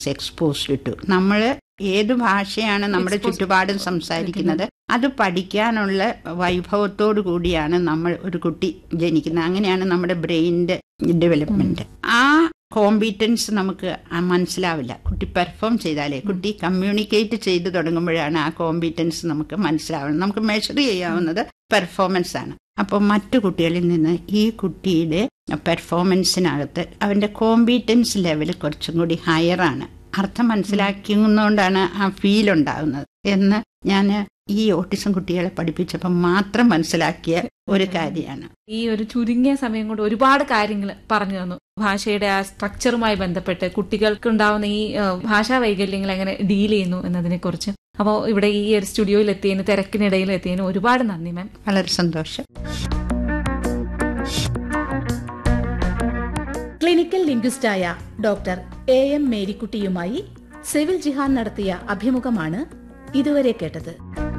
exposed to നമ്മൾ ഏത് ഭാഷയാണ് നമ്മുടെ Exposed ചുറ്റുപാടും സംസാരിക്കുന്നത് അത് പഠിക്കാനുള്ള വൈഭവത്തോടു കൂടിയാണ് നമ്മൾ ഒരു കുട്ടി ജനിക്കുന്നത് അങ്ങനെയാണ് നമ്മുടെ ബ്രെയിനിന്റെ ഡെവലപ്മെന്റ് ആ കോമ്പീറ്റൻസ് നമുക്ക് ആ മനസ്സിലാവില്ല കുട്ടി പെർഫോം ചെയ്താലേ കുട്ടി കമ്മ്യൂണിക്കേറ്റ് ചെയ്ത് തുടങ്ങുമ്പോഴാണ് ആ കോമ്പീറ്റൻസ് നമുക്ക് മനസ്സിലാവുന്നത് നമുക്ക് മെഷർ ചെയ്യാവുന്നത് പെർഫോമൻസ് ആണ് അപ്പോൾ മറ്റു കുട്ടികളിൽ നിന്ന് ഈ കുട്ടിയുടെ പെർഫോമൻസിനകത്ത് അവന്റെ കോമ്പീറ്റൻസ് ലെവൽ കുറച്ചും കൂടി ഹയർ ആണ് അർത്ഥം മനസ്സിലാക്കുന്നതുകൊണ്ടാണ് ആ ഫീൽ ഉണ്ടാകുന്നത് എന്ന് ഞാൻ ഈ ഓട്ടിസം കുട്ടികളെ പഠിപ്പിച്ചപ്പോൾ മാത്രം മനസ്സിലാക്കിയ ഒരു കാര്യമാണ് ഈ ഒരു ചുരുങ്ങിയ സമയം കൊണ്ട് ഒരുപാട് കാര്യങ്ങൾ പറഞ്ഞു തന്നു ഭാഷയുടെ ആ സ്ട്രക്ചറുമായി ബന്ധപ്പെട്ട് കുട്ടികൾക്ക് ഉണ്ടാവുന്ന ഈ ആ, ഭാഷാ വൈകല്യങ്ങൾ എങ്ങനെ ഡീൽ ചെയ്യുന്നു എന്നതിനെ കുറിച്ച് അപ്പോൾ ഇവിടെ ഈ ഒരു സ്റ്റുഡിയോയിൽ എത്തിയതിന് തിരക്കിനിടയിൽ എത്തിയതിന് ഒരുപാട് നന്ദി മാം വളരെ സന്തോഷം ക്ലിനിക്കൽ ലിംഗ്വിസ്റ്റായ ഡോക്ടർ എ എം മേരിക്കുട്ടിയുമായി സെവിൽ ജിഹാൻ നടത്തിയ അഭിമുഖമാണ് ഇതുവരെ കേട്ടത്